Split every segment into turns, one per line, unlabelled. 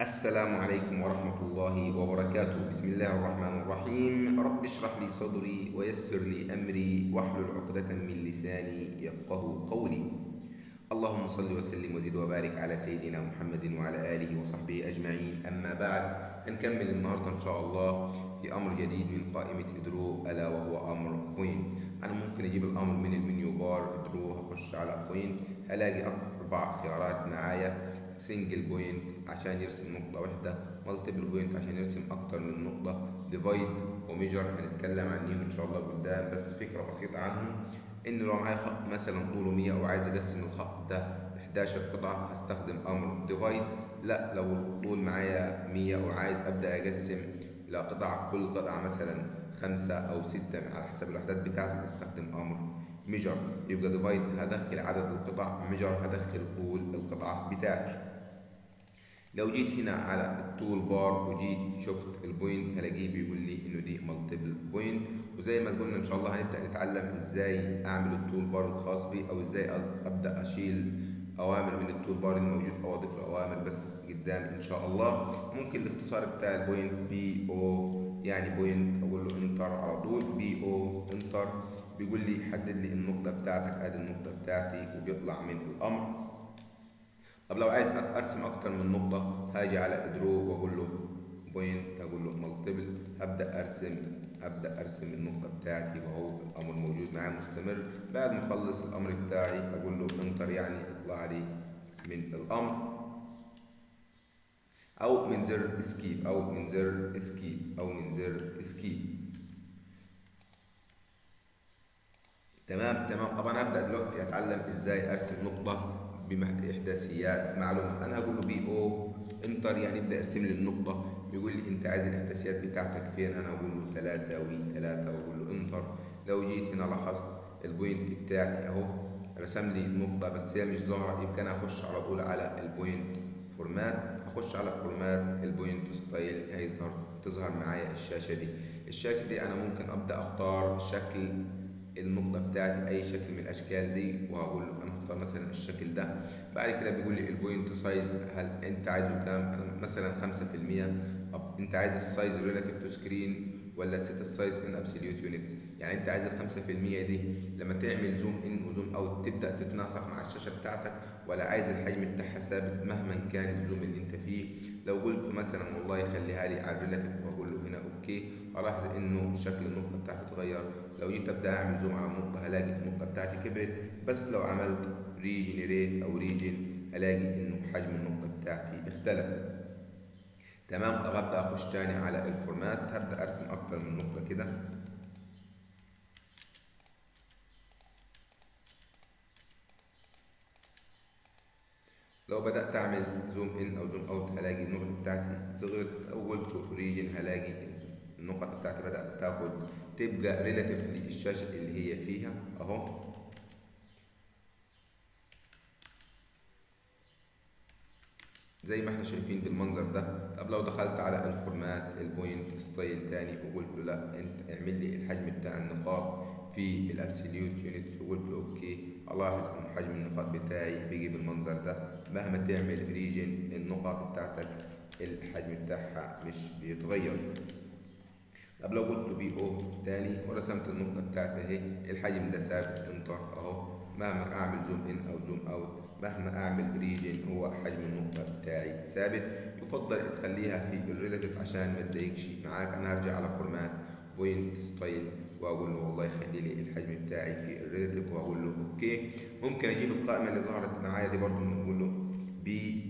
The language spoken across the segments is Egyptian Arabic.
السلام عليكم ورحمة الله وبركاته بسم الله الرحمن الرحيم رب اشرح لي صدري ويسر لي أمري واحلل عقدة من لساني يفقه قولي اللهم صل وسلم وزد وبارك على سيدنا محمد وعلى آله وصحبه أجمعين أما بعد هنكمل النهاردة إن شاء الله في أمر جديد من قائمة إدرو ألا وهو أمر بوينت أنا ممكن أجيب الأمر من المنيو بار إدرو هخش على بوينت هلاقي أربع خيارات معايا سنجل بوينت عشان يرسم نقطة واحدة مالتيبل بوينت عشان يرسم أكتر من نقطة ديفايد وميجر هنتكلم عنهم إن شاء الله قدام بس فكرة بسيطة عنهم إن لو معايا خط مثلا طوله 100 وعايز أقسم الخط ده 11 قطعة هستخدم أمر ديفايد لا لو الطول معايا 100 وعايز أبدأ أقسم إلى قطع كل قطعة مثلا خمسة أو ستة على حسب الوحدات بتاعتي هستخدم أمر ميجر يبقى ديفايد هدخل عدد القطع ميجر هدخل طول القطعة بتاعتي لو جيت هنا على التول بار وجيت شفت البوينت هلاقيه بيقول لي انه دي مالتيبل بوينت وزي ما قلنا ان شاء الله هنبدا نتعلم ازاي اعمل التول بار الخاص بي او ازاي ابدا اشيل اوامر من التول بار الموجود او اضيف له اوامر بس قدام ان شاء الله ممكن الاختصار بتاع البوينت بي او يعني بوينت اقول له انتر على طول بي او انتر بيقول لي حدد لي النقطه بتاعتك ادي النقطه بتاعتي وبيطلع من الامر طب لو عايز ارسم اكتر من نقطه هاجي على ادرو واقول له بوينت اقول له مالتيبل هبدا ارسم ابدا ارسم النقطه بتاعتي وهو الامر موجود معايا مستمر بعد ما اخلص الامر بتاعي اقول له انتر يعني اطلع لي من الامر او من زر اسكيب او من زر اسكيب او من زر اسكيب تمام تمام طبعا هبدا دلوقتي اتعلم ازاي ارسم نقطه باحداثيات معلومه انا هقول له بي او انتر يعني ابدا ارسم لي النقطه بيقول لي انت عايز الاحداثيات بتاعتك فين انا هقول له 3 و 3 واقول له انتر لو جيت هنا لاحظت البوينت بتاعتي اهو رسم لي النقطه بس هي مش ظاهره يبقى انا هخش على طول على البوينت فورمات هخش على فورمات البوينت ستايل هيظهر تظهر معايا الشاشه دي الشاشه دي انا ممكن ابدا اختار شكل النقطة بتاعتي أي شكل من الأشكال دي وهقول له أنا هختار مثلا الشكل ده بعد كده بيقول لي البوينت سايز هل أنت عايزه كام؟ أنا مثلا خمسة في المية طب أنت عايز السايز ريلاتيف تو سكرين ولا سيت السايز ان ابسوليوت يونتس يعني انت عايز الخمسة في المية دي لما تعمل زوم ان وزوم اوت تبدا تتناسق مع الشاشه بتاعتك ولا عايز الحجم بتاعها ثابت مهما كان الزوم اللي انت فيه لو قلت مثلا والله خليها لي على الريلاتيف واقول له هنا اوكي الاحظ انه شكل النقطه بتاعتي اتغير لو جيت ابدا اعمل زوم على النقطه هلاقي النقطه بتاعتي كبرت بس لو عملت ريجنريت او ريجن هلاقي انه حجم النقطه بتاعتي اختلف تمام طب هبدا اخش تاني على الفورمات هبدا ارسم اكتر من نقطه كده لو بدات اعمل زوم ان او زوم اوت هلاقي النقطه بتاعتي صغرت او قلت ريجن هلاقي النقط بتاعتي بدات تاخد تبقى ريلاتيف للشاشه اللي هي فيها اهو زي ما احنا شايفين بالمنظر ده طب لو دخلت على الفورمات البوينت ستايل تاني وقلت له لا انت اعمل لي الحجم بتاع النقاط في الابسوليوت يونتس وقلت له اوكي الاحظ ان حجم النقاط بتاعي بيجي بالمنظر ده مهما تعمل ريجن النقاط بتاعتك الحجم بتاعها مش بيتغير طب لو قلت بي او تاني ورسمت النقطة بتاعتي اهي الحجم ده ثابت انتر اهو مهما اعمل زوم ان او زوم اوت مهما اعمل ريجن هو حجم النقطة بتاعي ثابت يفضل تخليها في الريلاتيف عشان ما تضايقش معاك انا هرجع على فورمات بوينت ستايل واقول له والله خلي لي الحجم بتاعي في الريلاتيف واقول له اوكي ممكن اجيب القائمة اللي ظهرت معايا دي برضو نقول له بي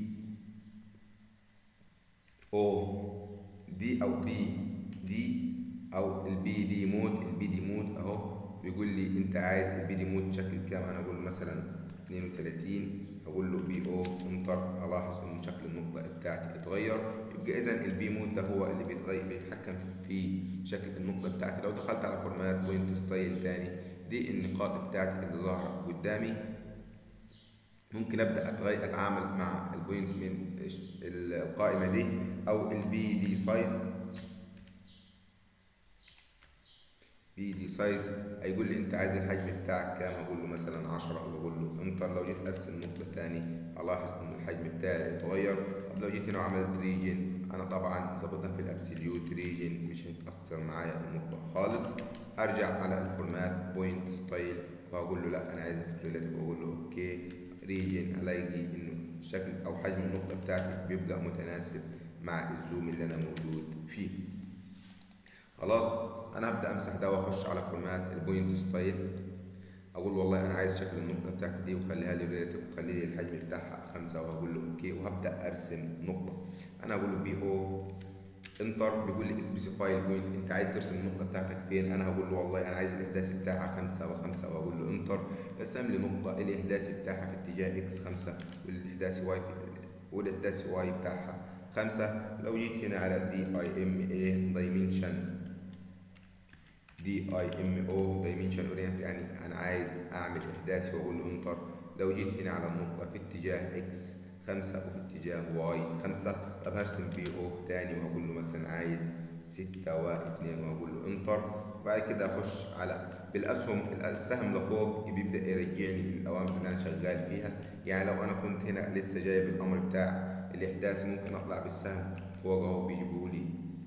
او دي او بي دي او البي دي مود البي دي مود اهو بيقول لي انت عايز البي دي مود شكل كام انا اقول له مثلا 32 اقول له بي او انتر الاحظ ان شكل النقطه بتاعتي اتغير يبقى اذا البي مود ده هو اللي بيتغير بيتحكم في شكل النقطه بتاعتي لو دخلت على فورمات بوينت ستايل تاني دي النقاط بتاعتي اللي ظاهره قدامي ممكن ابدا اتغير اتعامل مع البوينت من القائمه دي او البي دي سايز في دي سايز هيقول لي انت عايز الحجم بتاعك كام اقول له مثلا 10 واقول له انتر لو جيت ارسم نقطه تاني الاحظ ان الحجم بتاعي اتغير طب لو جيت هنا وعملت ريجن انا طبعا ظبطها في الابسوليوت ريجن مش هتاثر معايا النقطه خالص هرجع على الفورمات بوينت ستايل وهقول له لا انا عايزها في ريلاتيف واقول له اوكي ريجن هلاقي انه الشكل او حجم النقطه بتاعتي بيبقى متناسب مع الزوم اللي انا موجود فيه خلاص انا هبدا امسح ده واخش على فورمات البوينت ستايل اقول والله انا عايز شكل النقطه بتاعتي دي وخليها لي ريلاتيف وخلي لي الحجم بتاعها خمسة واقول له اوكي وهبدا ارسم نقطه انا اقول له بي او انتر بيقول لي سبيسيفاي البوينت انت عايز ترسم النقطه بتاعتك فين انا هقول له والله انا عايز الاحداث بتاعها خمسة وخمسة واقول له انتر رسم لي نقطه الاحداث بتاعها في اتجاه اكس خمسة والاحداث واي والاحداث واي بتاعها خمسة لو جيت هنا على دي اي ام اي دايمنشن دي اي ام او دايمنشن اورينت يعني انا عايز اعمل احداث واقول له انتر لو جيت هنا على النقطة في اتجاه اكس خمسة وفي اتجاه واي خمسة طب هرسم بي او تاني وهقول له مثلا عايز ستة واتنين وهقول له انتر وبعد كده اخش على بالاسهم السهم لفوق بيبدا يرجعني للاوامر اللي انا شغال فيها يعني لو انا كنت هنا لسه جايب الامر بتاع الاحداث ممكن اطلع بالسهم فوق اهو بيجيبوا لي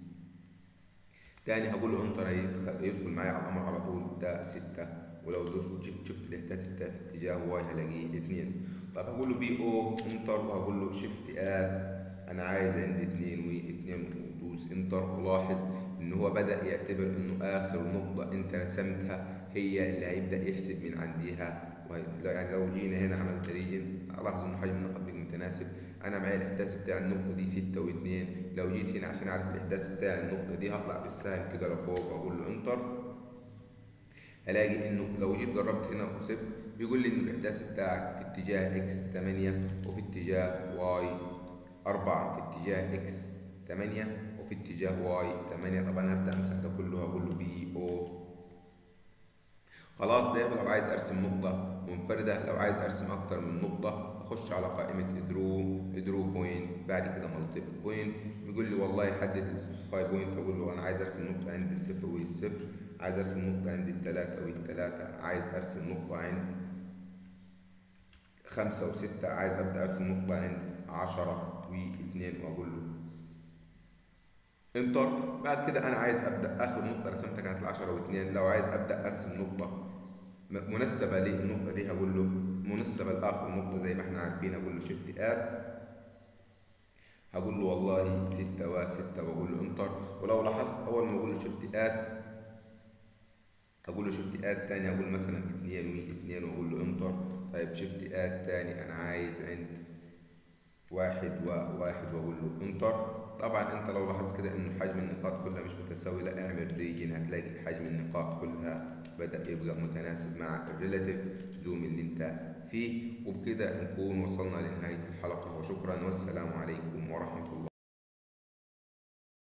تاني هقول له انتر هيدخل يدخل معايا على الامر على طول ده ستة ولو جبت شفت الاحداث بتاعي في اتجاه واي هلاقيه اتنين طب هقول له بي او انتر وهقول له شيفت اد انا عايز عندي اتنين واتنين ودوس انتر ولاحظ ان هو بدا يعتبر انه اخر نقطه انت رسمتها هي اللي هيبدا يحسب من عنديها يعني لو جينا هنا عملت ريجن الاحظ انه حجم النقط بيكون متناسب انا معايا الاحداث بتاع النقطه دي ستة واتنين لو جيت هنا عشان اعرف الاحداث بتاع النقطه دي هطلع بالسهم كده لفوق واقول له انتر هلاقي انه لو جيت جربت هنا وسبت بيقول لي ان الاحداث بتاعك في اتجاه اكس 8 وفي اتجاه واي 4 في اتجاه اكس 8 وفي اتجاه واي 8 طبعا هبدا امسح ده كله هقول له بي او خلاص ده لو عايز ارسم نقطه منفرده لو عايز ارسم اكتر من نقطه اخش على قائمه درو درو بوينت بعد كده مالتيبل بوينت بيقول لي والله حدد السبيسيفاي بوينت اقول له انا عايز ارسم نقطه عند الصفر والصفر عايز ارسم نقطه عند الثلاثه والثلاثه عايز ارسم نقطه عند خمسة وستة عايز ابدا ارسم نقطه عند عشرة واثنين واقول له انتر بعد كده انا عايز ابدا اخر نقطه رسمتها كانت العشرة واثنين لو عايز ابدا ارسم نقطه منسبه للنقطه دي هقول له منسبه لاخر نقطه زي ما احنا عارفين هقول له شيفت اد هقول له والله ستة وستة واقول له انتر ولو لاحظت اول ما اقول له شيفت اد اقول له شيفت اد تاني اقول مثلا اتنين واثنين واقول له انتر طيب شيفت اد تاني انا عايز عند واحد وواحد واقول له انتر طبعا انت لو لاحظت كده ان حجم النقاط كلها مش متساوي لا اعمل ريجن هتلاقي حجم النقاط كلها بدا يبقى متناسب مع الريلاتيف زوم اللي انت فيه وبكده نكون وصلنا لنهايه الحلقه وشكرا والسلام عليكم ورحمه الله